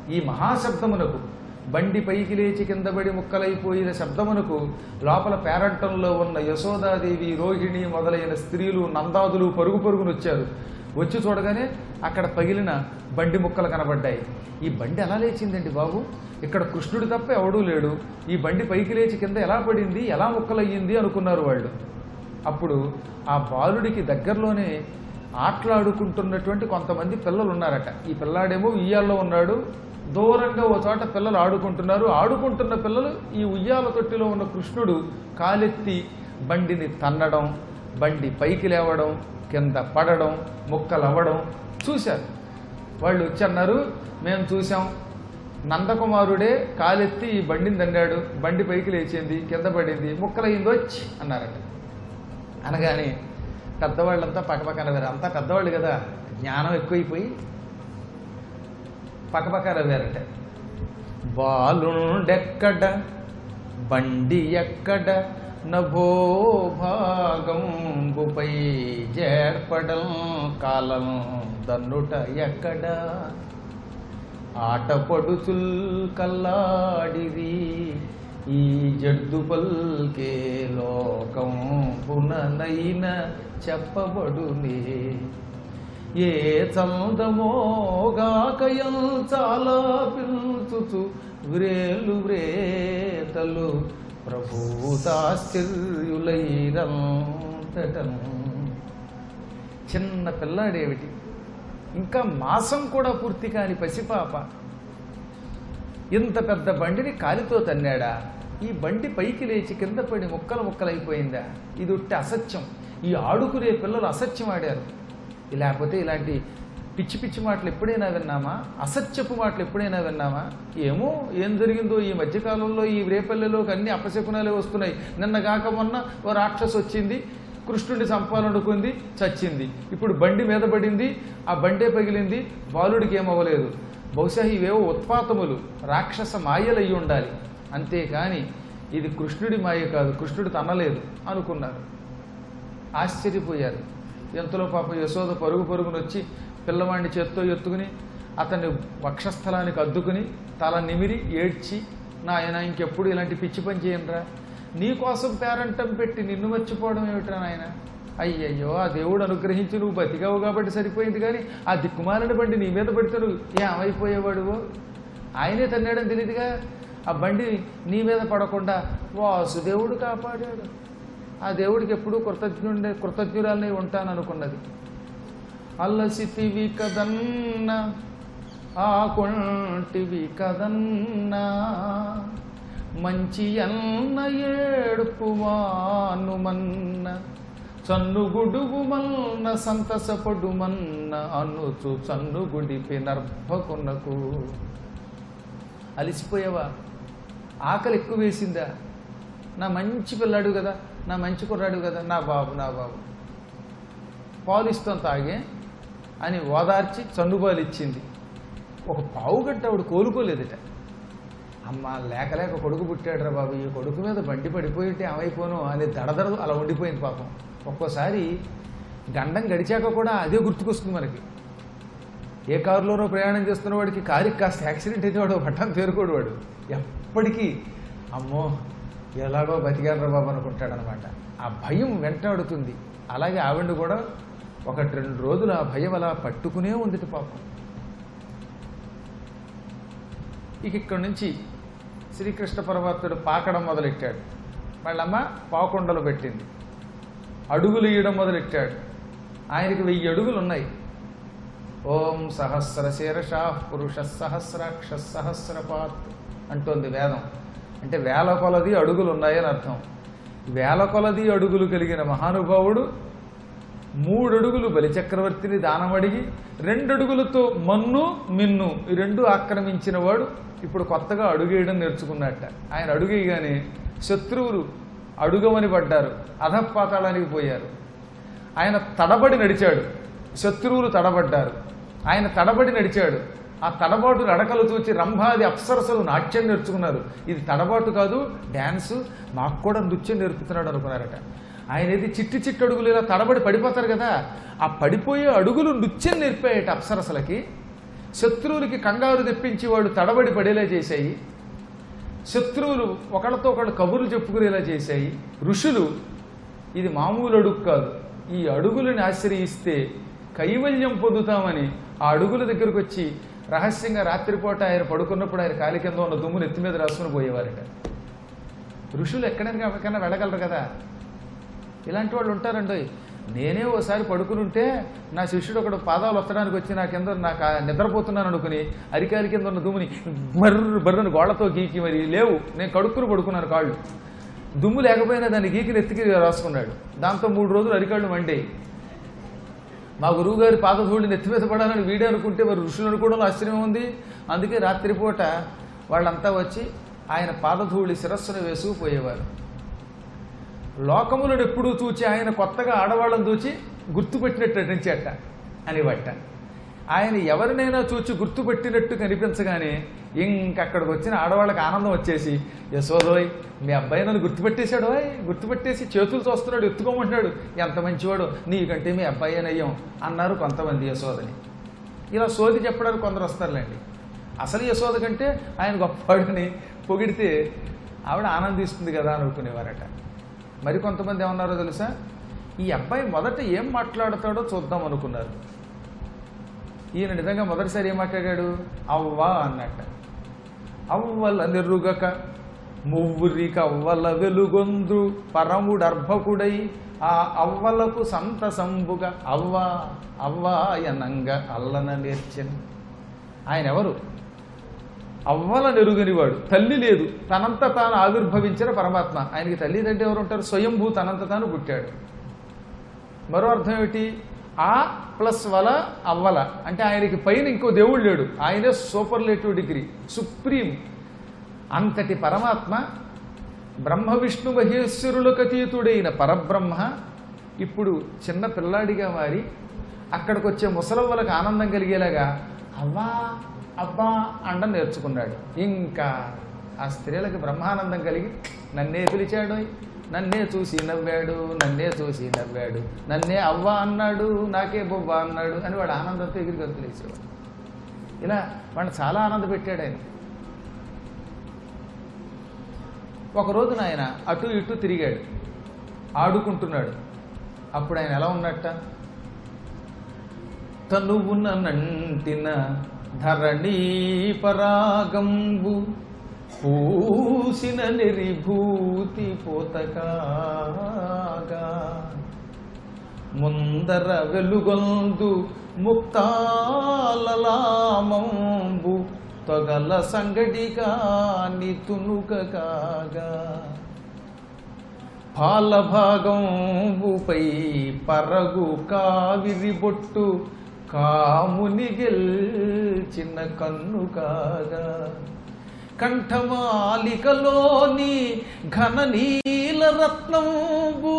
ఈ మహాశబ్దమునకు బండి పైకి లేచి కిందబడి ముక్కలైపోయిన శబ్దమునకు లోపల పేరంటంలో ఉన్న యశోదాదేవి రోహిణి మొదలైన స్త్రీలు నందాదులు పరుగు పరుగును వచ్చారు వచ్చి చూడగానే అక్కడ పగిలిన బండి ముక్కలు కనబడ్డాయి ఈ బండి ఎలా లేచిందండి బాబు ఇక్కడ కృష్ణుడు తప్ప ఎవడూ లేడు ఈ బండి పైకి లేచి కింద ఎలా పడింది ఎలా ముక్కలయ్యింది అనుకున్నారు వాళ్ళు అప్పుడు ఆ బాలుడికి దగ్గరలోనే ఆటలాడుకుంటున్నటువంటి కొంతమంది పిల్లలు ఉన్నారట ఈ పిల్లాడేమో ఉయ్యాల్లో ఉన్నాడు దూరంగా ఓ చోట పిల్లలు ఆడుకుంటున్నారు ఆడుకుంటున్న పిల్లలు ఈ ఉయ్యాల తొట్టిలో ఉన్న కృష్ణుడు కాలెత్తి బండిని తన్నడం బండి పైకి లేవడం కింద పడడం ముక్కలవ్వడం చూశారు వాళ్ళు వచ్చి అన్నారు మేము చూసాం నందకుమారుడే కాలెత్తి ఈ బండిని దండాడు బండి పైకి లేచింది కింద పడింది ముక్కలయ్యింది వచ్చి అన్నారట అనగానే పెద్దవాళ్ళంతా పక్కపక్క నవ్వారు అంతా పెద్దవాళ్ళు కదా జ్ఞానం ఎక్కువైపోయి పక్కపక్క నవ్వారట బాలుండెక్కడ బండి ఎక్కడ నభో భాగంబుపై జేర్పడం కాలం దన్నుట ఎక్కడ ఆటపడుచుల్ కల్లాడిరి ఈ జడ్దు పల్కే లోకం పుననైన చెప్పబడునే ఏ చందమోగాకయం చాలా పిలుచుచు వ్రేలు వ్రేతలు ప్రభూతాశ్చర్యులైరంతటం చిన్న పిల్లాడేమిటి ఇంకా మాసం కూడా పూర్తి కాని పసిపాప ఇంత పెద్ద బండిని కాలితో తన్నాడా ఈ బండి పైకి లేచి కింద పడి ముక్కలు ముక్కలైపోయిందా ఇది ఉట్టి అసత్యం ఈ ఆడుకునే పిల్లలు అసత్యం ఆడారు లేకపోతే ఇలాంటి పిచ్చి పిచ్చి మాటలు ఎప్పుడైనా విన్నామా అసత్యపు మాటలు ఎప్పుడైనా విన్నామా ఏమో ఏం జరిగిందో ఈ మధ్యకాలంలో ఈ రేపల్లెలోకి అన్ని అపశకునాలే వస్తున్నాయి నిన్న కాక మొన్న ఓ రాక్షసు వచ్చింది కృష్ణుడిని చంపాలనుకుంది చచ్చింది ఇప్పుడు బండి మీద పడింది ఆ బండే పగిలింది బాలుడికి ఏమవ్వలేదు బహుశా ఇవేవో ఉత్పాతములు రాక్షస మాయలు అయి ఉండాలి అంతేకాని ఇది కృష్ణుడి మాయ కాదు కృష్ణుడు తనలేదు అనుకున్నారు ఆశ్చర్యపోయారు ఎంతలో పాపం యశోద పరుగు పరుగున వచ్చి పిల్లవాడిని చేత్తో ఎత్తుకుని అతన్ని వక్షస్థలానికి అద్దుకుని తల నిమిరి ఏడ్చి నాయన ఇంకెప్పుడు ఇలాంటి పిచ్చి పని చేయనురా నీ కోసం పేరంటం పెట్టి నిన్ను మర్చిపోవడం ఏమిట్రా నాయన అయ్యయ్యో ఆ దేవుడు అనుగ్రహించి నువ్వు బతికావు కాబట్టి సరిపోయింది కానీ ఆ దిక్కుమాలని బండి నీ మీద పడితే నువ్వు ఏమైపోయేవాడువో ఆయనే తన్నాడని తెలియదుగా ఆ బండి నీ మీద పడకుండా వాసుదేవుడు కాపాడాడు ఆ దేవుడికి ఎప్పుడూ కృతజ్ఞుండే కృతజ్ఞురాలనే ఉంటాను అనుకున్నది అల్లసితివి కదన్న ఆ కొంటివి కదన్నా మంచి అన్న ఏడుపువానుమన్న చన్నుగుడుగు మన్న సంతసపడుమన్న అనుచు చన్నుగుడిపి నర్భకునకు అలిసిపోయావా ఆకలి ఎక్కువ వేసిందా నా మంచి పిల్లాడు కదా నా మంచి కుర్రాడు కదా నా బాబు నా బాబు పాలు ఇస్తాం తాగే అని ఓదార్చి చన్నుబాలు ఇచ్చింది ఒక పావుగట్ట ఆవిడ కోలుకోలేదట అమ్మ లేక లేక కొడుకు పుట్టాడురా బాబు ఈ కొడుకు మీద బండి పడిపోయింటే ఏమైపోను అని దడదడ అలా ఉండిపోయింది పాపం ఒక్కోసారి గండం గడిచాక కూడా అదే గుర్తుకొస్తుంది మనకి ఏ కారులోనో ప్రయాణం చేస్తున్న వాడికి కారుకి కాస్త యాక్సిడెంట్ అయితే వాడు పట్టాన్ని తేరుకోడు వాడు ఎప్పటికీ అమ్మో ఎలాగో బతికారా బాబు అనుకుంటాడనమాట ఆ భయం వెంటాడుతుంది అలాగే ఆవిడ కూడా ఒకటి రెండు రోజులు ఆ భయం అలా పట్టుకునే ఉంది పాపం ఇక ఇక్కడి నుంచి శ్రీకృష్ణ పరమాత్ముడు పాకడం మొదలెట్టాడు వాళ్ళమ్మ పాకుండలు పెట్టింది అడుగులు ఇయ్యడం మొదలెట్టాడు ఆయనకి వెయ్యి అడుగులు ఉన్నాయి ఓం సహస్ర శీర్షా పురుష సహస్రాక్ష సహస్రపాత్ అంటోంది వేదం అంటే వేల కొలది అడుగులు ఉన్నాయని అర్థం వేల కొలది అడుగులు కలిగిన మహానుభావుడు మూడడుగులు బలిచక్రవర్తిని దానమడిగి రెండడుగులతో మన్ను మిన్ను ఈ రెండు ఆక్రమించిన వాడు ఇప్పుడు కొత్తగా అడుగేయడం నేర్చుకున్నట్ట ఆయన అడుగేయగానే శత్రువులు అడుగమని పడ్డారు అధపాతాళానికి పోయారు ఆయన తడబడి నడిచాడు శత్రువులు తడబడ్డారు ఆయన తడబడి నడిచాడు ఆ తడబాటు నడకలు చూచి రంభాది అప్సరసలు నాట్యం నేర్చుకున్నారు ఇది తడబాటు కాదు డ్యాన్సు మాకు కూడా నృత్యం నేర్పుతున్నాడు అనుకున్నారట ఆయన ఏది చిట్టి చిట్టి అడుగులు ఇలా తడబడి పడిపోతారు కదా ఆ పడిపోయే అడుగులు నృత్యం నేర్పాయట అప్సరసలకి శత్రువులకి కంగారు తెప్పించి వాడు తడబడి పడేలా చేశాయి శత్రువులు ఒకళ్ళతో ఒకళ్ళు కబుర్లు చెప్పుకునేలా చేశాయి ఋషులు ఇది మామూలు అడుగు కాదు ఈ అడుగులను ఆశ్రయిస్తే కైవల్యం పొందుతామని ఆ అడుగుల దగ్గరకు వచ్చి రహస్యంగా రాత్రిపూట ఆయన పడుకున్నప్పుడు ఆయన కాలి కింద ఉన్న దుమ్మును ఎత్తి మీద రాసుకుని పోయేవారట ఋషులు ఎక్కడైనా ఎక్కడికైనా వెళ్ళగలరు కదా ఇలాంటి వాళ్ళు ఉంటారండి నేనే ఓసారి పడుకుని ఉంటే నా శిష్యుడు ఒకడు పాదాలు వత్తడానికి వచ్చి నా కింద నాకు ఆ నిద్రపోతున్నాను అనుకుని అరికాలి కింద ఉన్న దుమ్ముని బర్ర బర్రని గోళ్లతో గీకి మరి లేవు నేను కడుక్కుని పడుకున్నాను కాళ్ళు దుమ్ము లేకపోయినా దాన్ని గీకి నెత్తికి రాసుకున్నాడు దాంతో మూడు రోజులు అరికాళ్ళు మండేయి మా గురువుగారి పాదధూళి నెత్తి మీద పడాలని వీడే అనుకుంటే మరి ఋషులు అనుకోవడంలో ఆశ్చర్యం ఉంది అందుకే రాత్రిపూట వాళ్ళంతా వచ్చి ఆయన పాదధూళి శిరస్సును వేసుకుపోయేవారు లోకములను ఎప్పుడూ చూచి ఆయన కొత్తగా ఆడవాళ్ళని చూచి గుర్తుపెట్టినట్టు నటించేట అనివట్ట ఆయన ఎవరినైనా చూచి గుర్తుపెట్టినట్టు కనిపించగానే ఇంకక్కడికి వచ్చిన ఆడవాళ్ళకి ఆనందం వచ్చేసి యశోదోయ్ మీ అబ్బాయి నన్ను గుర్తుపెట్టేశాడు ఓయ్ గుర్తుపెట్టేసి చేతులు చూస్తున్నాడు ఎత్తుకోమంటున్నాడు ఎంత మంచివాడు నీకంటే మీ అబ్బాయి అయ్యాం అన్నారు కొంతమంది యశోదని ఇలా సోది చెప్పడానికి కొందరు వస్తారులేండి అసలు యశోద కంటే ఆయన గొప్పవాడని పొగిడితే ఆవిడ ఆనందిస్తుంది కదా అనుకునేవారట మరి కొంతమంది ఏమన్నారో తెలుసా ఈ అబ్బాయి మొదట ఏం మాట్లాడతాడో చూద్దాం అనుకున్నారు ఈయన నిజంగా మొదటిసారి ఏం మాట్లాడాడు అవ్వా అన్నట్ట అవ్వల నెర్రుగక మువ్వురిక అవ్వల వెలుగొందు పరముడర్భకుడై ఆ అవ్వలకు సంతసంబుగా అవ్వా అవ్వా ఎనంగా అల్లన నేర్చెను ఆయన ఎవరు అవ్వల నెరుగనివాడు తల్లి లేదు తనంత తాను ఆవిర్భవించిన పరమాత్మ ఆయనకి తల్లి తండ్రి ఎవరు ఉంటారు స్వయంభూ తనంత తాను పుట్టాడు మరో అర్థం ఏమిటి ఆ ప్లస్ వల అవ్వల అంటే ఆయనకి పైన ఇంకో దేవుడు లేడు ఆయనే సూపర్లేటివ్ డిగ్రీ సుప్రీం అంతటి పరమాత్మ బ్రహ్మ విష్ణు మహేశ్వరులకు అతీతుడైన పరబ్రహ్మ ఇప్పుడు చిన్న పిల్లాడిగా మారి అక్కడికి వచ్చే ముసలవ్వలకు ఆనందం కలిగేలాగా అవ్వా అబ్బా అండం నేర్చుకున్నాడు ఇంకా ఆ స్త్రీలకు బ్రహ్మానందం కలిగి నన్నే పిలిచాడు నన్నే చూసి నవ్వాడు నన్నే చూసి నవ్వాడు నన్నే అవ్వ అన్నాడు నాకే బొవ్వ అన్నాడు అని వాడు ఆనందంతో ఎగిరి గంతులేసేవాడు ఇలా వాడిని చాలా ఆనంద పెట్టాడు ఆయన ఒక రోజున ఆయన అటు ఇటు తిరిగాడు ఆడుకుంటున్నాడు అప్పుడు ఆయన ఎలా ఉన్నట్ట తనువున నంటిన ధరణీ పరాగంబు పూసిన నిరిభూతి పోతకాగా ముందర వెలుగొందు ముక్తాలలామంబు తొగల సంగడిగా నితునుక కాగా పాలభాగంబుపై పరగు కావిరి బొట్టు కాముని గెల్చిన కన్ను కాగా కంఠమాలికలోని ఘన నీల రత్నంబు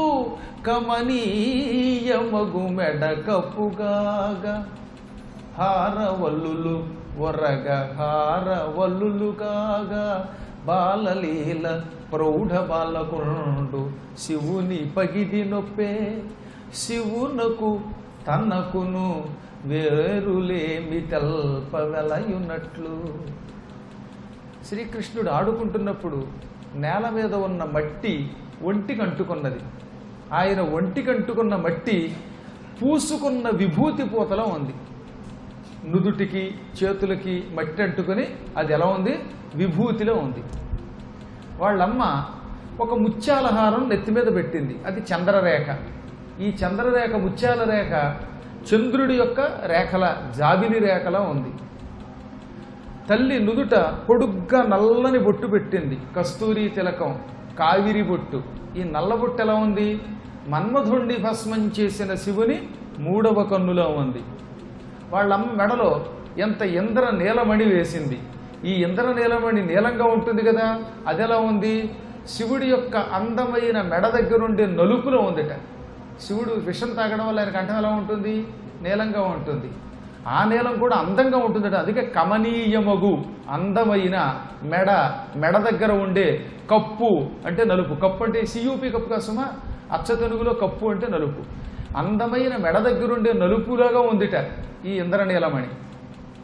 కమనీయమగు మెడ కప్పుగాగా హారవల్లులు ఒరగ హారవల్లులు కాగా బాలలీల ప్రౌఢ బాలకుండు శివుని పగిది నొప్పే శివునకు తనకును వేరులేమి తెల్ప వెలయున్నట్లు శ్రీకృష్ణుడు ఆడుకుంటున్నప్పుడు నేల మీద ఉన్న మట్టి ఒంటికి అంటుకున్నది ఆయన ఒంటికి అంటుకున్న మట్టి పూసుకున్న విభూతి పూతలో ఉంది నుదుటికి చేతులకి మట్టి అంటుకొని అది ఎలా ఉంది విభూతిలో ఉంది వాళ్ళమ్మ ఒక ముత్యాల హారం నెత్తి మీద పెట్టింది అది చంద్రరేఖ ఈ చంద్రరేఖ ముత్యాల రేఖ చంద్రుడి యొక్క రేఖల జాబిలి రేఖలా ఉంది తల్లి నుదుట పొడుగ్గా నల్లని బొట్టు పెట్టింది కస్తూరి తిలకం కావిరి బొట్టు ఈ నల్ల బొట్టు ఎలా ఉంది మన్మధుణ్ణి భస్మం చేసిన శివుని మూడవ కన్నులో ఉంది వాళ్ళమ్మ మెడలో ఎంత ఇంద్ర నీలమణి వేసింది ఈ ఇంద్ర నీలమణి నీలంగా ఉంటుంది కదా అది ఎలా ఉంది శివుడి యొక్క అందమైన మెడ దగ్గరుండే నలుపులో ఉందిట శివుడు విషం తాగడం వల్ల ఆయన కంఠం ఎలా ఉంటుంది నీలంగా ఉంటుంది ఆ నీలం కూడా అందంగా ఉంటుందట అందుకే కమనీయమగు అందమైన మెడ మెడ దగ్గర ఉండే కప్పు అంటే నలుపు కప్పు అంటే సియూపి కప్పు కోసమా అచ్చ తెలుగులో కప్పు అంటే నలుపు అందమైన మెడ దగ్గరుండే నలుపులాగా ఉందిట ఈ ఇంద్రనీలమణి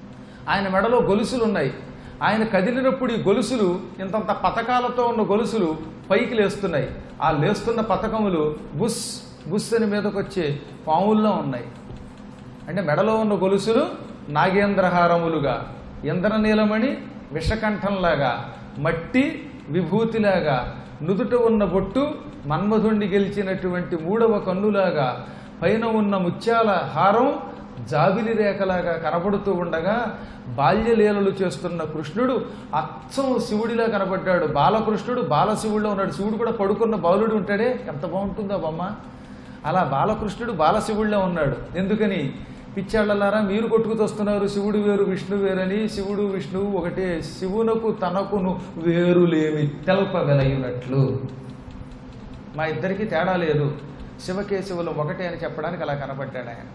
ఆయన మెడలో గొలుసులు ఉన్నాయి ఆయన కదిలినప్పుడు ఈ గొలుసులు ఇంతంత పథకాలతో ఉన్న గొలుసులు పైకి లేస్తున్నాయి ఆ లేస్తున్న పథకములు బుస్ బుస్ అని మీదకి వచ్చే పాముల్లో ఉన్నాయి అంటే మెడలో ఉన్న గొలుసులు నాగేంద్రహారములుగా ఇంద్రనీలమణి విషకంఠంలాగా మట్టి విభూతిలాగా నుదుట ఉన్న బొట్టు మన్మధుణ్ణి గెలిచినటువంటి మూడవ కన్నులాగా పైన ఉన్న ముత్యాల హారం జాబిలి రేఖలాగా కనబడుతూ ఉండగా బాల్యలీలలు చేస్తున్న కృష్ణుడు అచ్చం శివుడిలా కనబడ్డాడు బాలకృష్ణుడు బాలశివుడిలో ఉన్నాడు శివుడు కూడా పడుకున్న బాలుడు ఉంటాడే ఎంత బాగుంటుందో బొమ్మ అలా బాలకృష్ణుడు బాలశివుడిలో ఉన్నాడు ఎందుకని పిచ్చాళ్ళలారా మీరు కొట్టుకుతొస్తున్నారు శివుడు వేరు విష్ణు వేరని శివుడు విష్ణువు ఒకటే శివునకు తనకును వేరులేమి తెల్పగలిగినట్లు మా ఇద్దరికి తేడా లేదు శివకేశవులు ఒకటే అని చెప్పడానికి అలా కనబడ్డాడు ఆయన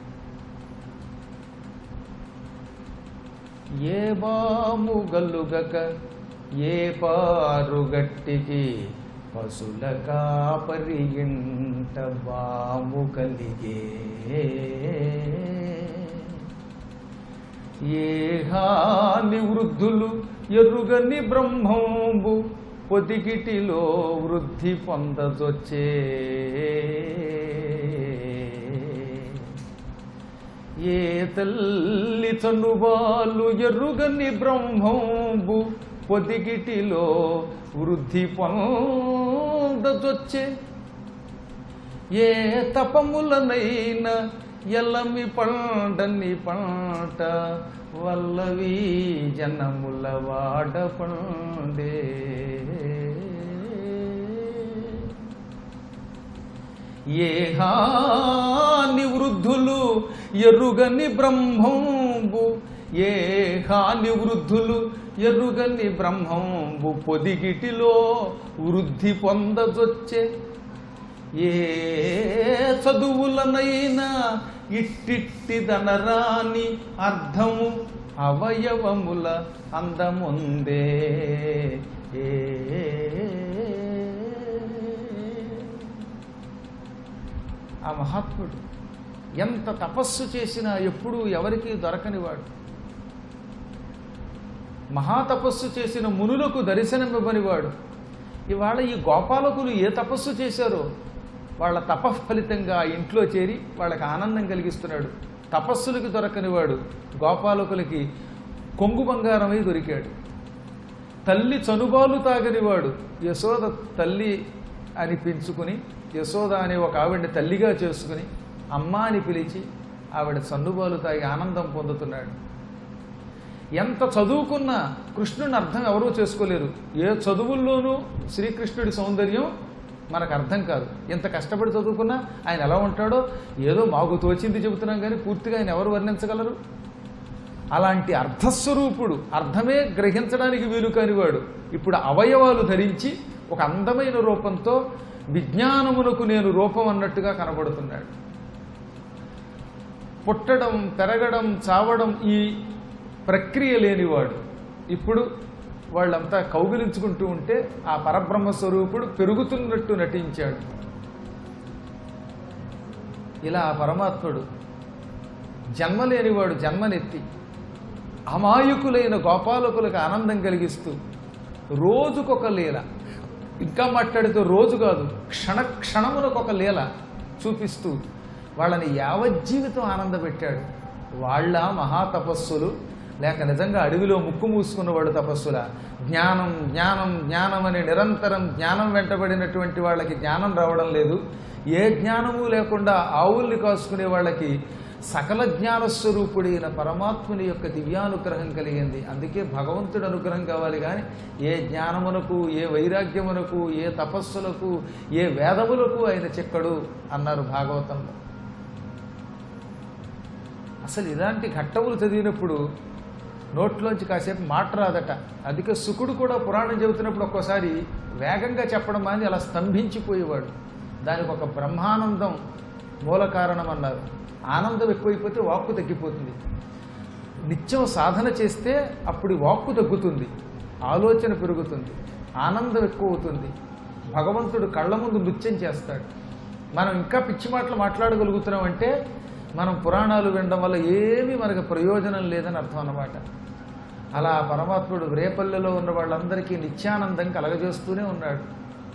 ఏ బాము గల్లుగక ఏ పారుగట్టికి పశుల కాపరి ఇంట బాము కలిగే ఏ హాని వృద్ధులు ఎరుగని బ్రహ్మంబు పొదిగిటిలో వృద్ధి పొందదొచ్చే ఏ తల్లి చనుబాలు ఎరుగని బ్రహ్మంబు పొదిగిటిలో వృద్ధి పొందదొచ్చే ఏ తపములనైన ఎల్లమి పండని పంట వల్లవి జనముల వాడ పండే ఏ హాని వృద్ధులు ఎరుగని బ్రహ్మంబు ఏ హాని వృద్ధులు ఎరుగని బ్రహ్మంబు పొదిగిటిలో వృద్ధి పొందజొచ్చే ఏ చదువులనైనా ఇట్టిట్టి దనరాని అర్థము అవయవముల అందముందే ఏ ఆ మహాత్ముడు ఎంత తపస్సు చేసినా ఎప్పుడూ ఎవరికీ దొరకనివాడు మహాతపస్సు చేసిన మునులకు దర్శనమివ్వనివాడు ఇవాళ ఈ గోపాలకులు ఏ తపస్సు చేశారో వాళ్ళ తపః ఫలితంగా ఆ ఇంట్లో చేరి వాళ్ళకి ఆనందం కలిగిస్తున్నాడు తపస్సులకి దొరకనివాడు గోపాలకులకి కొంగు బంగారమై దొరికాడు తల్లి చనుబాలు తాగనివాడు యశోద తల్లి అని పెంచుకుని యశోద అనే ఒక ఆవిడని తల్లిగా చేసుకుని అమ్మ అని పిలిచి ఆవిడ చన్నుబాలు తాగి ఆనందం పొందుతున్నాడు ఎంత చదువుకున్నా కృష్ణుని అర్థం ఎవరూ చేసుకోలేరు ఏ చదువుల్లోనూ శ్రీకృష్ణుడి సౌందర్యం మనకు అర్థం కాదు ఎంత కష్టపడి చదువుకున్నా ఆయన ఎలా ఉంటాడో ఏదో మాకు తోచింది చెబుతున్నాం కానీ పూర్తిగా ఆయన ఎవరు వర్ణించగలరు అలాంటి అర్థస్వరూపుడు అర్థమే గ్రహించడానికి వీలు కానివాడు ఇప్పుడు అవయవాలు ధరించి ఒక అందమైన రూపంతో విజ్ఞానమునకు నేను రూపం అన్నట్టుగా కనబడుతున్నాడు పుట్టడం పెరగడం చావడం ఈ ప్రక్రియ లేనివాడు ఇప్పుడు వాళ్ళంతా కౌగిలించుకుంటూ ఉంటే ఆ పరబ్రహ్మ స్వరూపుడు పెరుగుతున్నట్టు నటించాడు ఇలా ఆ పరమాత్ముడు జన్మలేనివాడు జన్మనెత్తి అమాయకులైన గోపాలకులకు ఆనందం కలిగిస్తూ రోజుకొక లీల ఇంకా మాట్లాడితే రోజు కాదు క్షణ క్షణములకు ఒక లీల చూపిస్తూ వాళ్ళని యావజ్జీవితం ఆనందపెట్టాడు వాళ్ళ మహాతపస్సులు లేక నిజంగా అడవిలో ముక్కు మూసుకున్నవాడు తపస్సుల జ్ఞానం జ్ఞానం జ్ఞానం అనే నిరంతరం జ్ఞానం వెంటబడినటువంటి వాళ్ళకి జ్ఞానం రావడం లేదు ఏ జ్ఞానము లేకుండా ఆవుల్ని కాసుకునే వాళ్ళకి సకల జ్ఞానస్వరూపుడైన పరమాత్ముని యొక్క దివ్యానుగ్రహం కలిగింది అందుకే భగవంతుడి అనుగ్రహం కావాలి కానీ ఏ జ్ఞానమునకు ఏ వైరాగ్యమునకు ఏ తపస్సులకు ఏ వేదములకు ఆయన చెక్కడు అన్నారు భాగవతంలో అసలు ఇలాంటి ఘట్టములు చదివినప్పుడు నోట్లోంచి కాసేపు మాట రాదట అందుకే సుకుడు కూడా పురాణం చెబుతున్నప్పుడు ఒక్కోసారి వేగంగా చెప్పడం అని అలా స్తంభించిపోయేవాడు దానికి ఒక బ్రహ్మానందం మూల కారణం అన్నారు ఆనందం ఎక్కువైపోతే వాక్కు తగ్గిపోతుంది నిత్యం సాధన చేస్తే అప్పుడు ఈ వాక్కు తగ్గుతుంది ఆలోచన పెరుగుతుంది ఆనందం ఎక్కువ అవుతుంది భగవంతుడు కళ్ళ ముందు నృత్యం చేస్తాడు మనం ఇంకా పిచ్చి మాటలు మాట్లాడగలుగుతున్నాం అంటే మనం పురాణాలు వినడం వల్ల ఏమీ మనకు ప్రయోజనం లేదని అర్థం అన్నమాట అలా పరమాత్ముడు రేపల్లెలో ఉన్న వాళ్ళందరికీ నిత్యానందం కలగజేస్తూనే ఉన్నాడు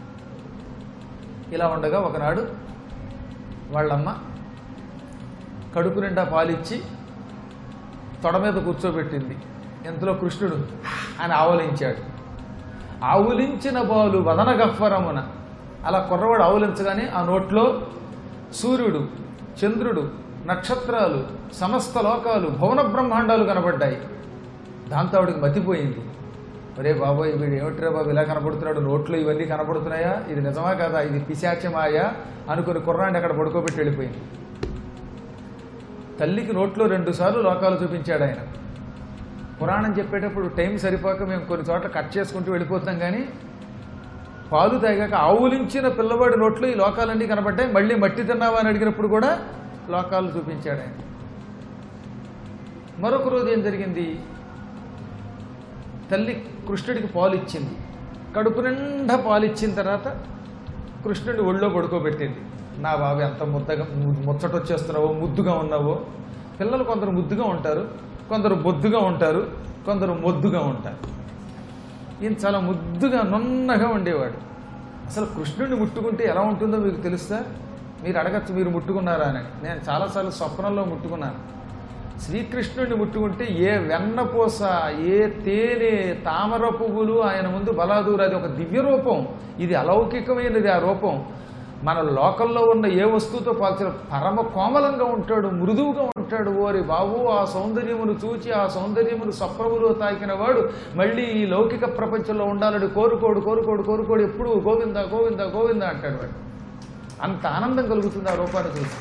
ఇలా ఉండగా ఒకనాడు వాళ్ళమ్మ కడుపు నిండా పాలిచ్చి తొడ మీద కూర్చోబెట్టింది ఇంతలో కృష్ణుడు అని ఆవలించాడు ఆవులించిన బాలు వదన గహ్వరమున అలా కుర్రవాడు ఆవులించగానే ఆ నోట్లో సూర్యుడు చంద్రుడు నక్షత్రాలు సమస్త లోకాలు భువన బ్రహ్మాండాలు కనబడ్డాయి దాంతో ఆవిడికి మతిపోయింది ఒరే బాబోయ్ వీడు ఏమిట్రా బాబు ఇలా కనపడుతున్నాడు నోట్లో ఇవన్నీ కనపడుతున్నాయా ఇది నిజమా కదా ఇది పిశాచమాయా అనుకుని కుర్రాన్ని అక్కడ పడుకోబెట్టి వెళ్ళిపోయింది తల్లికి నోట్లో రెండు సార్లు లోకాలు చూపించాడు ఆయన పురాణం చెప్పేటప్పుడు టైం సరిపోక మేము కొన్ని చోట్ల కట్ చేసుకుంటూ వెళ్ళిపోతున్నాం కానీ పాలు తాగాక ఆవులించిన పిల్లవాడి నోట్లో ఈ లోకాలన్నీ కనబడ్డాయి మళ్ళీ మట్టి తిన్నావా అని అడిగినప్పుడు కూడా లోకాలు చూపించాడు ఆయన మరొక రోజు ఏం జరిగింది తల్లి కృష్ణుడికి పాలు ఇచ్చింది కడుపు నిండా పాలు ఇచ్చిన తర్వాత కృష్ణుడిని ఒళ్ళో పడుకోబెట్టింది నా బాబు ఎంత ముద్దగా ము- ముచ్చట వచ్చేస్తున్నావో ముద్దుగా ఉన్నావో పిల్లలు కొందరు ముద్దుగా ఉంటారు కొందరు బొద్దుగా ఉంటారు కొందరు మొద్దుగా ఉంటారు ఈయన చాలా ముద్దుగా నున్నగా ఉండేవాడు అసలు కృష్ణుడిని ముట్టుకుంటే ఎలా ఉంటుందో మీకు తెలుస్తా మీరు అడగచ్చు మీరు ముట్టుకున్నారా అని నేను చాలాసార్లు స్వప్నంలో ముట్టుకున్నాను శ్రీకృష్ణుడిని ముట్టుకుంటే ఏ వెన్నపూస ఏ తేనె తామర పువ్వులు ఆయన ముందు బలాదూరు అది ఒక దివ్య రూపం ఇది అలౌకికమైనది ఆ రూపం మన లోకల్లో ఉన్న ఏ వస్తువుతో పోల్చిన పరమ కోమలంగా ఉంటాడు మృదువుగా ఉంటాడు ఓరి బాబు ఆ సౌందర్యమును చూచి ఆ సౌందర్యమును స్వప్నములో తాకిన వాడు మళ్ళీ ఈ లౌకిక ప్రపంచంలో ఉండాలని కోరుకోడు కోరుకోడు కోరుకోడు ఎప్పుడు గోవింద గోవింద గోవింద అంటాడు వాడు అంత ఆనందం కలుగుతుంది ఆ రూపాన్ని చూసి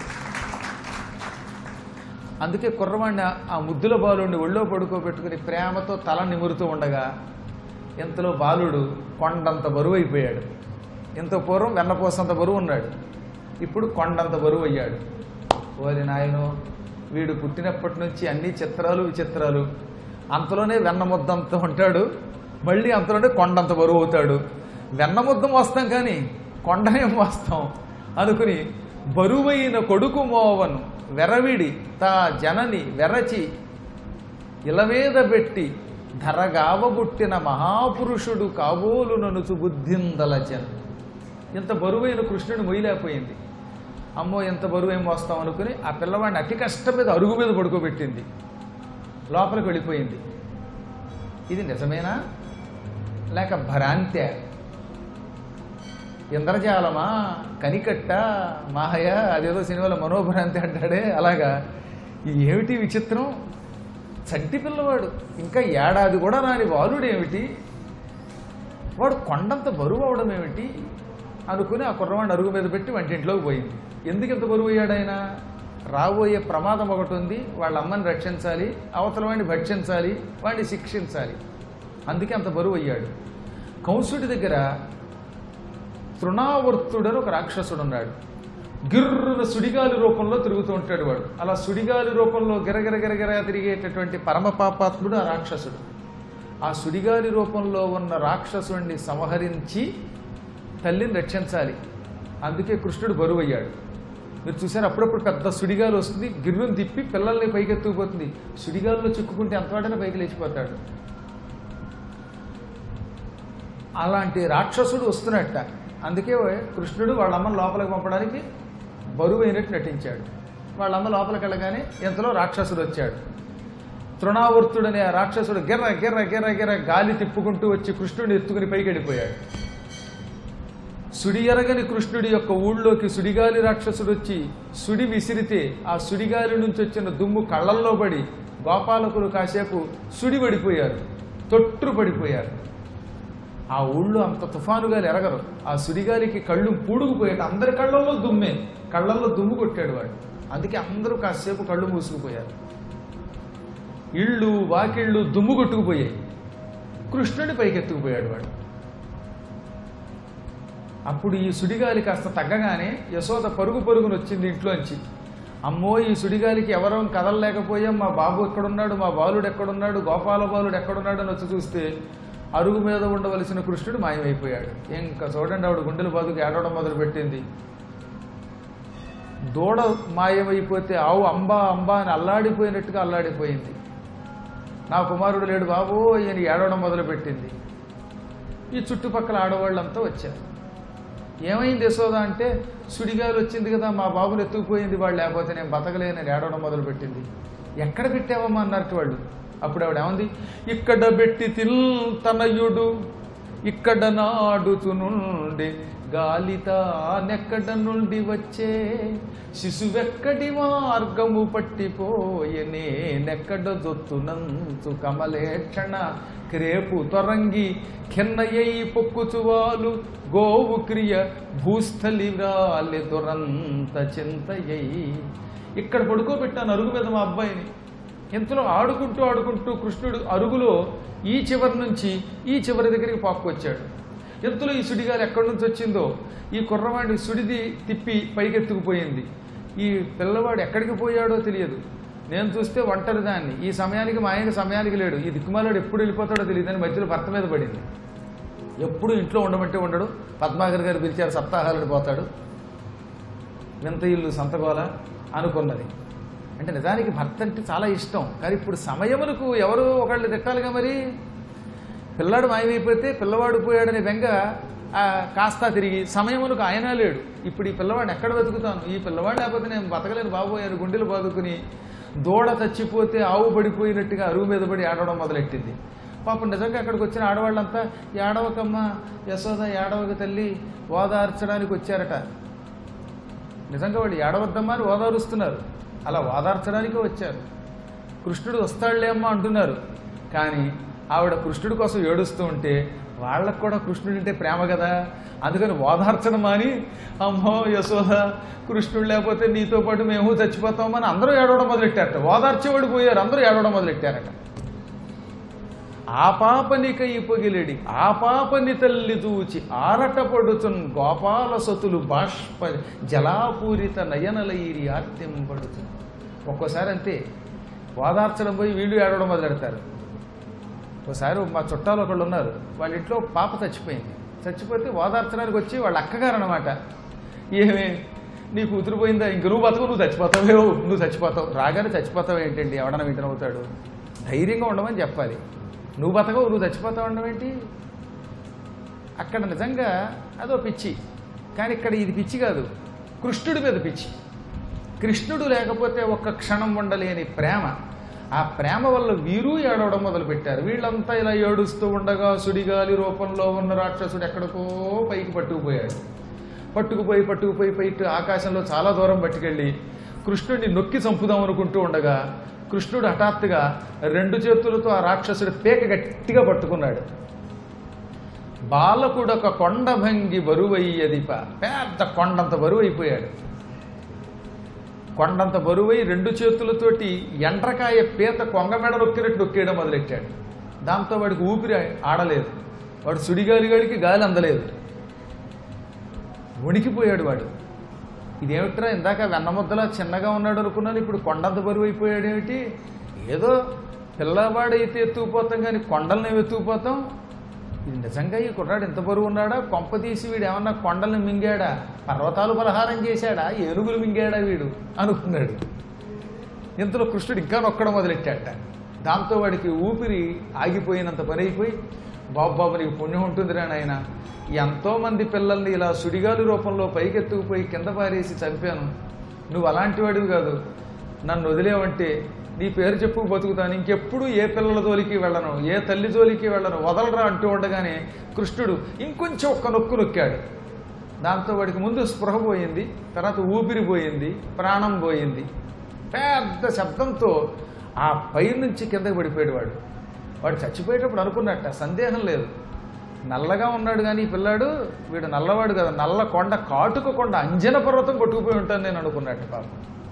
అందుకే కుర్రవాడిని ఆ- ఆ ముద్దుల బాలుడిని ఒళ్ళో పడుకోబెట్టుకుని ప్రేమతో తల నిమురుతూ ఉండగా ఇంతలో బాలుడు కొండంత బరువు అయిపోయాడు ఇంత పూర్వం వెన్నపోసంత బరువు ఉన్నాడు ఇప్పుడు కొండంత బరువు అయ్యాడు ఓరి నాయనో వీడు పుట్టినప్పటి నుంచి అన్ని చిత్రాలు విచిత్రాలు అంతలోనే వెన్న ముద్దంత ఉంటాడు మళ్ళీ అంతలోనే కొండంత బరువు అవుతాడు వెన్న ముద్ద మోస్తాం కానీ కొండనే మోస్తాం అనుకుని బరువైన కొడుకు మోవను వెరవిడి తా జనని వెరచి ఇలవేద పెట్టి ధరగావబుట్టిన మహాపురుషుడు కాబోలు ననుచు బుద్ధిందలచన్ ఇంత బరువైన కృష్ణుని మొయ్యలేకపోయింది అమ్మో ఎంత బరువు ఏం మోస్తాం అనుకుని ఆ పిల్లవాడిని అతి కష్టం మీద అరుగు మీద పడుకోబెట్టింది లోపలికి వెళ్ళిపోయింది ఇది నిజమేనా లేక భ్రాంతే ఇంద్రజాలమా కనికట్ట మాహయ అదేదో సినిమాలో మనోభ్రాంతి అంటాడే అలాగా ఇది ఏమిటి విచిత్రం చంటి పిల్లవాడు ఇంకా ఏడాది కూడా రాని బాలుడు ఏమిటి వాడు కొండంత బరువు అవడం ఏమిటి అనుకుని ఆ కుర్రవాడిని అరుగు మీద పెట్టి వంటింట్లోకి పోయింది ఎందుకు ఇంత బరువు అయ్యాడు ఆయన రాబోయే ప్రమాదం ఒకటి ఉంది వాళ్ళ అమ్మని రక్షించాలి అవతల వాడిని భక్షించాలి వాడిని శిక్షించాలి అందుకే అంత బరువు అయ్యాడు కంసుడి దగ్గర తృణావర్తుడని ఒక రాక్షసుడు ఉన్నాడు గిర్రున సుడిగాలి రూపంలో తిరుగుతూ ఉంటాడు వాడు అలా సుడిగాలి రూపంలో గిరగిర గిరగిర తిరిగేటటువంటి పరమ పాపాత్ముడు ఆ రాక్షసుడు ఆ సుడిగాలి రూపంలో ఉన్న రాక్షసుడిని సంహరించి తల్లిని రక్షించాలి అందుకే కృష్ణుడు బరువు అయ్యాడు మీరు చూసారు అప్పుడప్పుడు పెద్ద సుడిగాలి వస్తుంది గిర్రును తిప్పి పిల్లల్ని పైకి ఎత్తుకుపోతుంది సుడిగాలిలో చిక్కుకుంటే ఎంతవాడైనా పైకి లేచిపోతాడు అలాంటి రాక్షసుడు వస్తున్నట్ట అందుకే కృష్ణుడు వాళ్ళ అమ్మని లోపలికి పంపడానికి బరువు అయినట్టు నటించాడు వాళ్ళ అమ్మ లోపలికి వెళ్ళగానే ఇంతలో రాక్షసుడు వచ్చాడు తృణావర్తుడనే ఆ రాక్షసుడు గిర్ర గిర్ర గిర్ర గిర్ర గాలి తిప్పుకుంటూ వచ్చి కృష్ణుడిని ఎత్తుకుని పైకి వెళ్ళిపోయాడు సుడి ఎరగని కృష్ణుడి యొక్క ఊళ్ళోకి సుడిగాలి రాక్షసుడు వచ్చి సుడి విసిరితే ఆ సుడిగాలి నుంచి వచ్చిన దుమ్ము కళ్ళల్లో పడి గోపాలకులు కాసేపు సుడి పడిపోయారు తొట్టు పడిపోయారు ఆ ఊళ్ళో అంత తుఫానుగాలి ఎరగరు ఆ సుడిగాలికి కళ్ళు పూడుకుపోయాడు అందరి కళ్ళల్లో దుమ్మే కళ్ళల్లో దుమ్ము కొట్టాడు వాడు అందుకే అందరూ కాసేపు కళ్ళు మూసుకుపోయారు ఇళ్ళు వాకిళ్ళు దుమ్ము కొట్టుకుపోయాయి కృష్ణుడి పైకెత్తుకుపోయాడు వాడు అప్పుడు ఈ సుడిగాలి కాస్త తగ్గగానే యశోద పరుగు పరుగును వచ్చింది ఇంట్లోంచి అమ్మో ఈ సుడిగాలికి ఎవరం కదలలేకపోయాం మా బాబు ఎక్కడున్నాడు మా బాలుడు ఎక్కడున్నాడు గోపాల బాలుడు ఎక్కడున్నాడు అని వచ్చి చూస్తే అరుగు మీద ఉండవలసిన కృష్ణుడు మాయమైపోయాడు ఇంకా చూడండి ఆవిడ గుండెల బాదుకు ఏడవడం మొదలుపెట్టింది దూడ మాయమైపోతే ఆవు అంబా అంబా అని అల్లాడిపోయినట్టుగా అల్లాడిపోయింది నా కుమారుడు లేడు బాబు ఈయన ఏడవడం మొదలుపెట్టింది ఈ చుట్టుపక్కల ఆడవాళ్ళంతా వచ్చారు ఏమైంది యశోద అంటే సుడిగాలు వచ్చింది కదా మా బాబుని ఎత్తుకుపోయింది వాళ్ళు లేకపోతే నేను బతకలేనని ఏడవడం మొదలుపెట్టింది ఎక్కడ పెట్టావమ్మా అన్నట్టు వాళ్ళు అప్పుడు ఆవిడ ఏమంది ఇక్కడ పెట్టి తిల్ తనయుడు ఇక్కడ నాడుతునుండి గాలితా నెక్కడ నుండి వచ్చే శిశువెక్కడి మార్గము పట్టిపోయనే నెక్కడ జొత్తునంచు కమలేక్షణ క్రేపు తొరంగి కిన్నయ్యై పొక్కుచువాలు గోవు క్రియ భూస్థలి వ్రాలి దురంత చింతయ్యై ఇక్కడ పడుకోబెట్టాను అరుగు మీద మా అబ్బాయిని ఇంతలో ఆడుకుంటూ ఆడుకుంటూ కృష్ణుడు అరుగులో ఈ చివరి నుంచి ఈ చివరి దగ్గరికి పాక్కొచ్చాడు ఇంతలో ఈ సుడిగాలి ఎక్కడి నుంచి వచ్చిందో ఈ కుర్రవాడి సుడిది తిప్పి పైకెత్తుకుపోయింది ఈ పిల్లవాడు ఎక్కడికి పోయాడో తెలియదు నేను చూస్తే ఒంటరి దాన్ని ఈ సమయానికి మా ఆయన సమయానికి లేడు ఈ దిక్కుమాలాడు ఎప్పుడు వెళ్ళిపోతాడో తెలియదు అని మధ్యలో భర్త మీద పడింది ఎప్పుడు ఇంట్లో ఉండమంటే ఉండడు పద్మాకర్ గారు పిలిచారు సప్తాహాలను పోతాడు వింత ఇల్లు సంతగోల అనుకున్నది అంటే నిజానికి భర్త అంటే చాలా ఇష్టం కానీ ఇప్పుడు సమయమునకు ఎవరు ఒకళ్ళు తిట్టాలిగా మరి పిల్లాడు మాయమైపోతే పిల్లవాడు పోయాడనే బెంగ ఆ, కాస్త తిరిగి సమయమునకు ఆయన లేడు ఇప్పుడు ఈ పిల్లవాడిని ఎక్కడ వెతుకుతాను ఈ పిల్లవాడు లేకపోతే నేను బతకలేను బాబోయాను గుండెలు బాదుకుని దూడ చచ్చిపోతే ఆవు పడిపోయినట్టుగా అరుగు మీద పడి ఆడవడం మొదలెట్టింది పాపం నిజంగా అక్కడికి వచ్చిన ఆడవాళ్ళంతా ఏడవకమ్మ యశోద ఏడవక తల్లి ఓదార్చడానికి వచ్చారట నిజంగా వాళ్ళు ఏడవద్దమ్మా అని ఓదారుస్తున్నారు అలా ఓదార్చడానికే వచ్చారు కృష్ణుడు వస్తాడులే అమ్మా అంటున్నారు కానీ ఆవిడ కృష్ణుడి కోసం ఏడుస్తూ ఉంటే వాళ్ళకు కూడా కృష్ణుడు అంటే ప్రేమ కదా అందుకని ఓదార్చడం మాని అమ్మో యశోద కృష్ణుడు లేకపోతే నీతో పాటు మేము చచ్చిపోతామని అందరూ ఏడవడం మొదలెట్టారట ఓదార్చేవాడు పోయారు అందరూ ఏడవడం మొదలెట్టారట ఆ పాపనికై పొగిలిడి ఆ పాపని తల్లి చూచి ఆరట పడుచున్ గోపాల సతులు బాష్ప జలాపూరిత నయనలైరి ఆర్తింపడుచున్ ఒక్కోసారి అంతే ఓదార్చడం పోయి వీళ్ళు ఏడవడం మొదలెడతారు ఒకసారి మా చుట్టాలు ఒకళ్ళు ఉన్నారు వాళ్ళ ఇంట్లో పాప చచ్చిపోయింది చచ్చిపోతే ఓదార్చడానికి వచ్చి వాళ్ళ అక్కగారు అనమాట ఏమే నీ కూతురు పోయిందా ఇంక నువ్వు బతకు నువ్వు చచ్చిపోతావేవో నువ్వు చచ్చిపోతావు రాగానే చచ్చిపోతావు ఏంటండి ఎవడన్నా వింటనవుతాడు ధైర్యంగా ఉండమని చెప్పాలి నువ్వు బతకవు నువ్వు చచ్చిపోతావు ఉండడం ఏంటి అక్కడ నిజంగా అదో పిచ్చి కానీ ఇక్కడ ఇది పిచ్చి కాదు కృష్ణుడి మీద పిచ్చి కృష్ణుడు లేకపోతే ఒక్క క్షణం ఉండలేని ప్రేమ ఆ ప్రేమ వల్ల వీరు ఏడవడం మొదలుపెట్టారు వీళ్ళంతా ఇలా ఏడుస్తూ ఉండగా సుడిగాలి రూపంలో ఉన్న రాక్షసుడు ఎక్కడికో పైకి పట్టుకుపోయాడు పట్టుకుపోయి పట్టుకుపోయి పైకి ఆకాశంలో చాలా దూరం పట్టుకెళ్ళి కృష్ణుడిని నొక్కి చంపుదాం అనుకుంటూ ఉండగా కృష్ణుడు హఠాత్తుగా రెండు చేతులతో ఆ రాక్షసుడి పేక గట్టిగా పట్టుకున్నాడు బాలకుడు ఒక కొండ భంగి బరువయ్యదిప పెద్ద కొండంత బరువు అయిపోయాడు కొండంత బరువై రెండు చేతులతోటి ఎండ్రకాయ పీత కొంగ మెడ నొక్కినట్టు నొక్కేయడం మొదలెట్టాడు దాంతో వాడికి ఊపిరి ఆడలేదు వాడు సుడిగాలి గడికి గాలి అందలేదు వణికిపోయాడు వాడు ఇదేమిట్రా ఇందాక వెన్నముద్దలా చిన్నగా ఉన్నాడు అనుకున్నాను ఇప్పుడు కొండంత బరువు అయిపోయాడు ఏమిటి ఏదో పిల్లవాడైతే ఎత్తుకుపోతాం కానీ కొండల్ని ఎత్తుకుపోతాం ఇది నిజంగా ఈ కుర్రాడు ఎంత బరువు ఉన్నాడా కొంప తీసి వీడు ఏమన్నా కొండల్ని మింగాడా పర్వతాలు పలహారం చేశాడా ఏనుగులు మింగాడా వీడు అనుకున్నాడు ఇంతలో కృష్ణుడు ఇంకా నొక్కడం మొదలెట్టాట దాంతో వాడికి ఊపిరి ఆగిపోయినంత పని అయిపోయి బాబు బాబు నీకు పుణ్యం ఉంటుందిరా నాయన ఎంతోమంది పిల్లల్ని ఇలా సుడిగాలి రూపంలో పైకెత్తుకుపోయి కింద పారేసి చంపాను నువ్వు అలాంటి వాడివి కాదు నన్ను వదిలేవంటే నీ పేరు చెప్పు బతుకుతాను ఇంకెప్పుడు ఏ పిల్లల జోలికి వెళ్ళను ఏ తల్లి జోలికి వెళ్ళను వదలరా అంటూ ఉండగానే కృష్ణుడు ఇంకొంచెం ఒక్క నొక్కు నొక్కాడు దాంతో వాడికి ముందు స్పృహ పోయింది తర్వాత ఊపిరి పోయింది ప్రాణం పోయింది పెద్ద శబ్దంతో ఆ పై నుంచి కిందకి పడిపోయాడు వాడు వాడు చచ్చిపోయేటప్పుడు అనుకున్నట్ట సందేహం లేదు నల్లగా ఉన్నాడు కానీ ఈ పిల్లాడు వీడు నల్లవాడు కదా నల్ల కొండ కాటుక కొండ అంజన పర్వతం కొట్టుకుపోయి ఉంటాను నేను అనుకున్నట్టు పాపం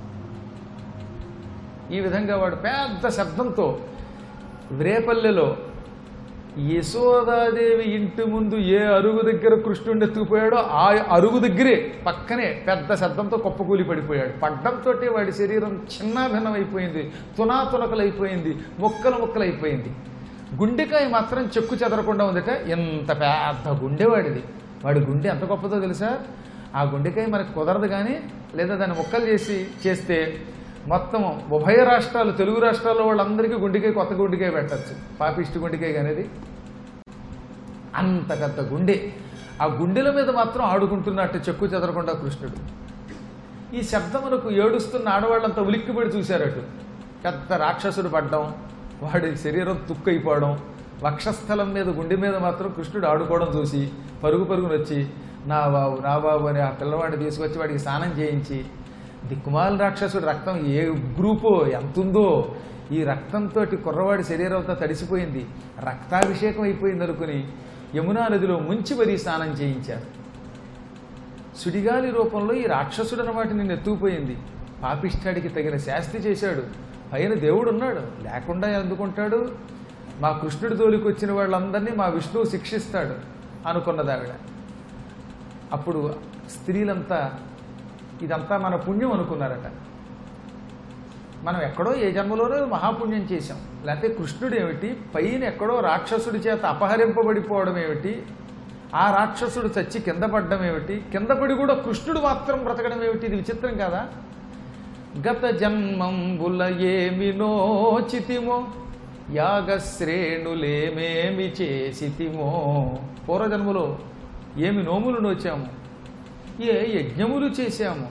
ఈ విధంగా వాడు పెద్ద శబ్దంతో రేపల్లెలో యశోదాదేవి ఇంటి ముందు ఏ అరుగు దగ్గర కృష్ణుడిని ఎత్తుకుపోయాడో ఆ అరుగు దగ్గరే పక్కనే పెద్ద శబ్దంతో కుప్పకూలి పడిపోయాడు పడ్డంతో వాడి శరీరం చిన్నాభిన్నమైపోయింది తునాతునకలైపోయింది ముక్కలు ముక్కలైపోయింది గుండెకాయ మాత్రం చెక్కు చెదరకుండా ఉందట ఎంత పెద్ద గుండెవాడిది వాడి గుండె ఎంత గొప్పదో తెలుసా ఆ గుండెకాయ మనకు కుదరదు కానీ లేదా దాన్ని ముక్కలు చేసి చేస్తే మొత్తం ఉభయ రాష్ట్రాలు తెలుగు రాష్ట్రాల్లో వాళ్ళందరికీ గుండెకాయ కొత్త గుండెకాయ పెట్టచ్చు పాపిష్టి గుండెకాయ అనేది అంత పెద్ద గుండె ఆ గుండెల మీద మాత్రం ఆడుకుంటున్నట్టు చెక్కు చెదరకుండా కృష్ణుడు ఈ శబ్దమునకు ఏడుస్తున్న ఆడవాళ్ళంతా ఉలిక్కిపడి చూశారటు పెద్ద రాక్షసుడు పడ్డం వాడి శరీరం తుక్కైపోవడం వక్షస్థలం మీద గుండె మీద మాత్రం కృష్ణుడు ఆడుకోవడం చూసి పరుగు పరుగున వచ్చి నా బాబు నా బాబు అని ఆ పిల్లవాడిని తీసుకొచ్చి వాడికి స్నానం చేయించి దిక్కుమాల రాక్షసుడు రక్తం ఏ గ్రూపో ఎంతుందో ఈ రక్తంతో కుర్రవాడి శరీరం అంతా తడిసిపోయింది రక్తాభిషేకం అయిపోయింది అనుకుని యమునా నదిలో ముంచి మరీ స్నానం చేయించారు సుడిగాలి రూపంలో ఈ రాక్షసుడు అన్నమాట నిన్ను ఎత్తుకుపోయింది పాపిష్టాడికి తగిన శాస్తి చేశాడు పైన దేవుడు ఉన్నాడు లేకుండా ఎందుకుంటాడు మా కృష్ణుడి తోలికి వచ్చిన వాళ్ళందరినీ మా విష్ణువు శిక్షిస్తాడు అనుకున్నది ఆవిడ అప్పుడు స్త్రీలంతా ఇదంతా మన పుణ్యం అనుకున్నారట మనం ఎక్కడో ఏ జన్మలోనో మహాపుణ్యం చేశాం లేకపోతే కృష్ణుడు ఏమిటి పైన ఎక్కడో రాక్షసుడి చేత అపహరింపబడిపోవడం ఏమిటి ఆ రాక్షసుడు చచ్చి కింద పడ్డం ఏమిటి కింద పడి కూడా కృష్ణుడు మాత్రం బ్రతకడం ఏమిటి ఇది విచిత్రం కాదా గత జన్మంబుల ఏమి నోచితిమో యాగశ్రేణులేమేమి చేసితిమో పూర్వజన్మలో ఏమి నోములు నోచాము ఏ యజ్ఞములు చేశాము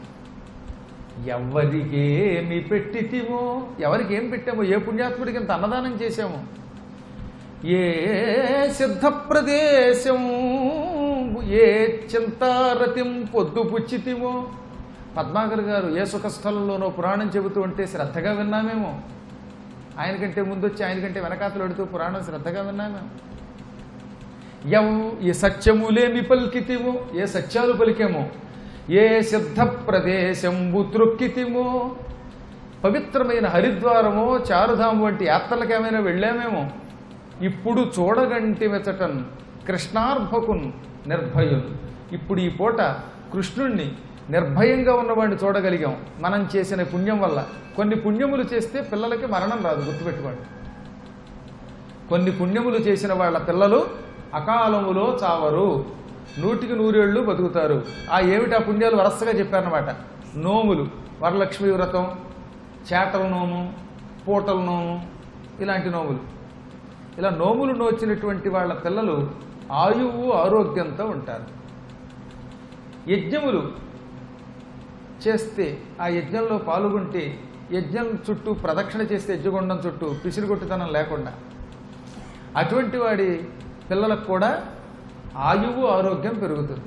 ఎవరికేమి పెట్టితిమో ఎవరికి ఏం పెట్టామో ఏ పుణ్యాత్ముడికి ఇంత అన్నదానం చేశాము ఏ సిద్ధ ప్రదేశం ఏ చింతారతిం పొద్దు పుచ్చితిమో పద్మాకర్ గారు ఏ సుఖస్థలంలోనో పురాణం చెబుతూ ఉంటే శ్రద్ధగా విన్నామేమో ఆయనకంటే ముందు వచ్చి ఆయనకంటే వెనకాతలు అడుగుతూ పురాణం శ్రద్ధగా విన్నామేమో ఎవ్ ఈ సత్యములేమి పలికితిమో ఏ సత్యాలు పలికేమో ఏ సిద్ధ ప్రదేశంబు త్రొక్కితిమో పవిత్రమైన హరిద్వారమో చారుధాం వంటి యాత్రలకు ఏమైనా వెళ్ళామేమో ఇప్పుడు చూడగంటి మెచటన్ కృష్ణార్భకున్ నిర్భయున్ ఇప్పుడు ఈ పూట కృష్ణుణ్ణి నిర్భయంగా ఉన్నవాడిని చూడగలిగాం మనం చేసిన పుణ్యం వల్ల కొన్ని పుణ్యములు చేస్తే పిల్లలకి మరణం రాదు గుర్తుపెట్టుకోండి కొన్ని పుణ్యములు చేసిన వాళ్ళ పిల్లలు అకాలములో చావరు నూటికి నూరేళ్ళు బతుకుతారు ఆ ఏమిటి ఆ పుణ్యాలు వరసగా చెప్పారనమాట నోములు వరలక్ష్మి వ్రతం చేటల నోము పూటల నోము ఇలాంటి నోములు ఇలా నోములు నోచినటువంటి వాళ్ళ పిల్లలు ఆయువు ఆరోగ్యంతో ఉంటారు యజ్ఞములు చేస్తే ఆ యజ్ఞంలో పాల్గొంటే యజ్ఞం చుట్టూ ప్రదక్షిణ చేస్తే యజ్ఞగుండం చుట్టూ పిసిరిగొట్టుతనం లేకుండా అటువంటి వాడి పిల్లలకు కూడా ఆయువు ఆరోగ్యం పెరుగుతుంది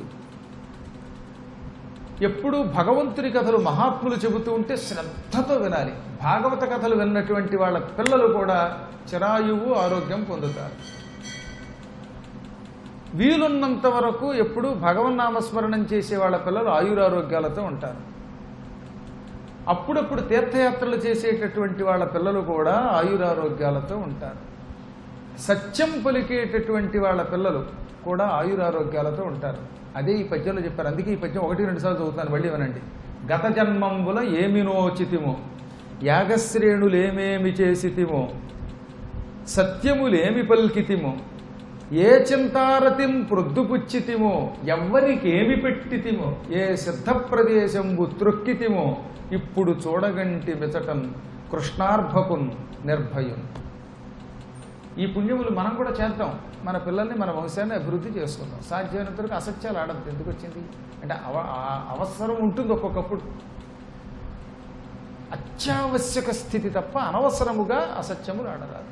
ఎప్పుడు భగవంతుని కథలు మహాత్ములు చెబుతూ ఉంటే శ్రద్ధతో వినాలి భాగవత కథలు విన్నటువంటి వాళ్ళ పిల్లలు కూడా చిరాయువు ఆరోగ్యం పొందుతారు వీలున్నంత వరకు ఎప్పుడు భగవన్నామస్మరణం చేసే వాళ్ళ పిల్లలు ఆయురారోగ్యాలతో ఉంటారు అప్పుడప్పుడు తీర్థయాత్రలు చేసేటటువంటి వాళ్ళ పిల్లలు కూడా ఆయురారోగ్యాలతో ఉంటారు సత్యం పలికేటటువంటి వాళ్ళ పిల్లలు కూడా ఆయురారోగ్యాలతో ఉంటారు అదే ఈ పద్యంలో చెప్పారు అందుకే ఈ పద్యం ఒకటి రెండు సార్లు చదువుతాను మళ్ళీ వినండి గత జన్మంబుల ఏమి నోచితిమో యాగశ్రేణులేమేమి చేసితిమో సత్యములేమి పల్కితిమో ఏ చింతారతిం ప్రొద్దుపుచ్చితిమో ఎవ్వరికేమి పెట్టితిమో ఏ సిద్ధ ప్రదేశంబు త్రొక్కితిమో ఇప్పుడు చూడగంటి మిచటం కృష్ణార్భకున్ నిర్భయున్ ఈ పుణ్యములు మనం కూడా చేద్దాం మన పిల్లల్ని మన వంశాన్ని అభివృద్ధి చేసుకుందాం సాధ్యమైనంత వరకు అసత్యాలు ఆడద్దు ఎందుకు వచ్చింది అంటే అవ ఆ అవసరం ఉంటుంది ఒక్కొక్కప్పుడు అత్యావశ్యక స్థితి తప్ప అనవసరముగా అసత్యములు ఆడరాదు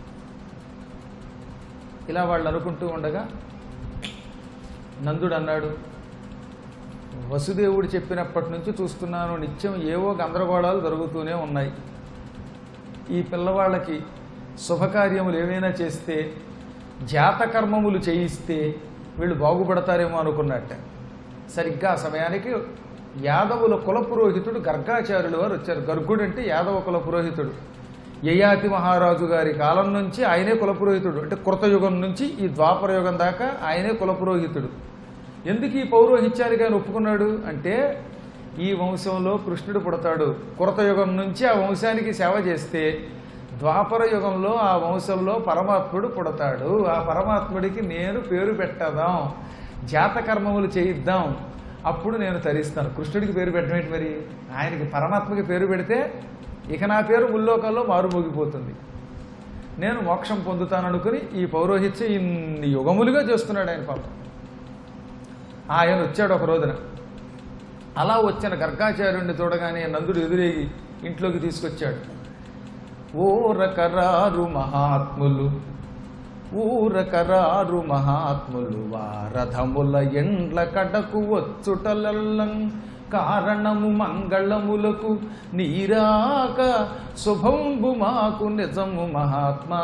ఇలా వాళ్ళు అనుకుంటూ ఉండగా నందుడు అన్నాడు వసుదేవుడు చెప్పినప్పటి నుంచి చూస్తున్నాను నిత్యం ఏవో గందరగోళాలు జరుగుతూనే ఉన్నాయి ఈ పిల్లవాళ్ళకి శుభకార్యములు ఏమైనా చేస్తే జాతకర్మములు చేయిస్తే వీళ్ళు బాగుపడతారేమో అనుకున్నట్ట సరిగ్గా ఆ సమయానికి యాదవుల కుల పురోహితుడు గర్గాచార్యులు వారు వచ్చారు గర్గుడు అంటే యాదవ కుల పురోహితుడు యయాతి మహారాజు గారి కాలం నుంచి ఆయనే కుల పురోహితుడు అంటే కృతయుగం నుంచి ఈ ద్వాపర యుగం దాకా ఆయనే కుల పురోహితుడు ఎందుకు ఈ పౌరోహిత్యానికి ఆయన ఒప్పుకున్నాడు అంటే ఈ వంశంలో కృష్ణుడు పుడతాడు కృతయుగం నుంచి ఆ వంశానికి సేవ చేస్తే ద్వాపర యుగంలో ఆ వంశంలో పరమాత్ముడు పుడతాడు ఆ పరమాత్ముడికి నేను పేరు పెట్టదాం జాతకర్మములు చేయిద్దాం అప్పుడు నేను తరిస్తాను కృష్ణుడికి పేరు పెట్టడం ఏంటి మరి ఆయనకి పరమాత్మకి పేరు పెడితే ఇక నా పేరు ముల్లోకాల్లో మారుమోగిపోతుంది నేను మోక్షం పొందుతాననుకుని ఈ పౌరోహిత్యం ఇన్ని యుగములుగా చేస్తున్నాడు ఆయన పాపం ఆయన వచ్చాడు ఒక రోజున అలా వచ్చిన గర్గాచార్యుడిని చూడగానే నందుడు ఎదురేగి ఇంట్లోకి తీసుకొచ్చాడు ఊరకరారు మహాత్ములు ఊరకరారు మహాత్ములు వారథముల ఎండ్ల కడకు వచ్చుటలల్లం కారణము మంగళములకు నీరాక శుభంబు మాకు నిజము మహాత్మా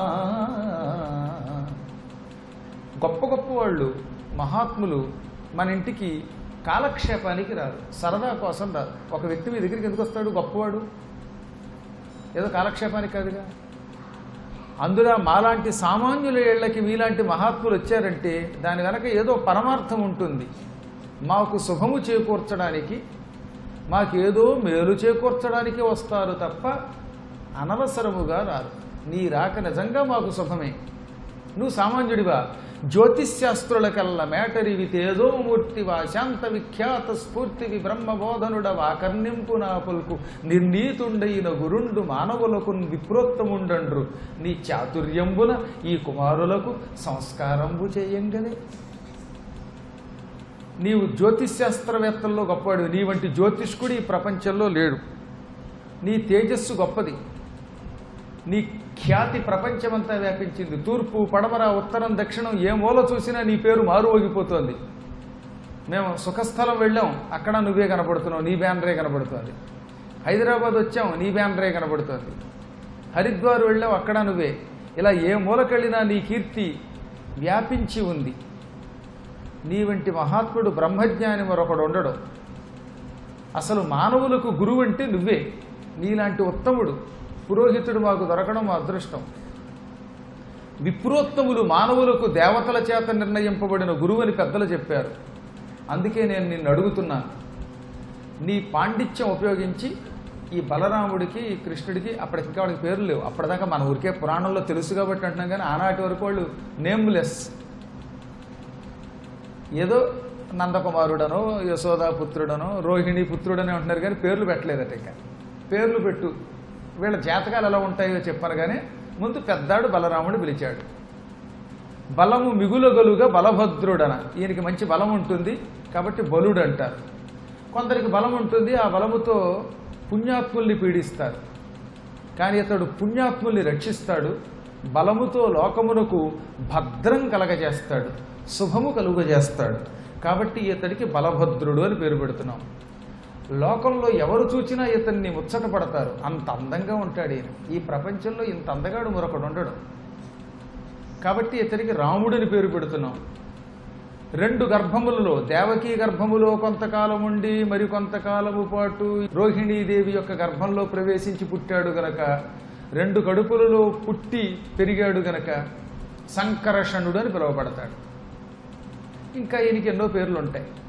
గొప్ప గొప్ప వాళ్ళు మహాత్ములు మన ఇంటికి కాలక్షేపానికి రారు సరదా కోసం రారు ఒక వ్యక్తి మీ దగ్గరికి ఎందుకు వస్తాడు గొప్పవాడు ఏదో కాలక్షేపానికి కాదుగా అందులో మాలాంటి సామాన్యుల ఏళ్లకి మీలాంటి మహాత్ములు వచ్చారంటే దాని వెనక ఏదో పరమార్థం ఉంటుంది మాకు శుభము చేకూర్చడానికి మాకేదో మేలు చేకూర్చడానికి వస్తారు తప్ప అనవసరముగా రారు నీ రాక నిజంగా మాకు శుభమే నువ్వు సామాన్యుడివా జ్యోతిశాస్త్రులకల్ల మేటరివి తేజోమూర్తివా శాంత విఖ్యాత స్ఫూర్తివి బ్రహ్మబోధనుడవా కర్ణింపు నా పలుకు నిర్నీతుండైన గురుండు మానవులకు విప్రోత్తముండండ్రు నీ చాతుర్యంబున ఈ కుమారులకు సంస్కారంబు చేయంగనే నీవు జ్యోతిశాస్త్రవేత్తల్లో గొప్పవాడు నీ వంటి జ్యోతిష్కుడు ఈ ప్రపంచంలో లేడు నీ తేజస్సు గొప్పది నీ ఖ్యాతి ప్రపంచమంతా వ్యాపించింది తూర్పు పడమర ఉత్తరం దక్షిణం ఏ మూల చూసినా నీ పేరు మారువోగిపోతోంది మేము సుఖస్థలం వెళ్ళాం అక్కడ నువ్వే కనబడుతున్నావు నీ బ్యానరే కనబడుతోంది హైదరాబాద్ వచ్చాం నీ బ్యానరే కనబడుతోంది హరిద్వార్ వెళ్ళాం అక్కడ నువ్వే ఇలా ఏ మూలకెళ్ళినా నీ కీర్తి వ్యాపించి ఉంది నీ వంటి మహాత్ముడు బ్రహ్మజ్ఞాని మరొకడు ఉండడు అసలు మానవులకు గురువు అంటే నువ్వే నీలాంటి ఉత్తముడు పురోహితుడు మాకు దొరకడం మా అదృష్టం విప్రోత్తములు మానవులకు దేవతల చేత నిర్ణయింపబడిన గురువు అని పెద్దలు చెప్పారు అందుకే నేను నిన్ను అడుగుతున్నాను నీ పాండిత్యం ఉపయోగించి ఈ బలరాముడికి ఈ కృష్ణుడికి అప్పటికి ఇంకా వాళ్ళకి పేర్లు లేవు అప్పటిదాకా మన ఊరికే పురాణంలో తెలుసు కాబట్టి అంటున్నాం కానీ ఆనాటి వరకు వాళ్ళు నేమ్లెస్ ఏదో నందకుమారుడనో యశోదాపుత్రుడనో రోహిణి పుత్రుడనో అంటున్నారు కానీ పేర్లు పెట్టలేదట ఇంకా పేర్లు పెట్టు వీళ్ళ జాతకాలు ఎలా ఉంటాయో చెప్పాను కానీ ముందు పెద్దాడు బలరాముడు పిలిచాడు బలము మిగులగలుగా బలభద్రుడన ఈయనకి మంచి బలం ఉంటుంది కాబట్టి బలుడు అంటారు కొందరికి బలం ఉంటుంది ఆ బలముతో పుణ్యాత్ముల్ని పీడిస్తారు కానీ ఇతడు పుణ్యాత్ముల్ని రక్షిస్తాడు బలముతో లోకమునకు భద్రం కలగజేస్తాడు శుభము కలుగజేస్తాడు కాబట్టి ఇతడికి బలభద్రుడు అని పేరు పెడుతున్నాం లోకంలో ఎవరు చూచినా ఇతన్ని ముచ్చట పడతారు అంత అందంగా ఉంటాడు ఈయన ఈ ప్రపంచంలో ఇంత అందగాడు మరొకడు ఉండడు కాబట్టి ఇతనికి రాముడిని పేరు పెడుతున్నాం రెండు గర్భములలో దేవకీ గర్భములో కొంతకాలం ఉండి మరి కొంతకాలము పాటు రోహిణీదేవి యొక్క గర్భంలో ప్రవేశించి పుట్టాడు గనక రెండు కడుపులలో పుట్టి పెరిగాడు గనక సంకర్షణుడు అని పిలువబడతాడు ఇంకా ఈయనకి ఎన్నో పేర్లు ఉంటాయి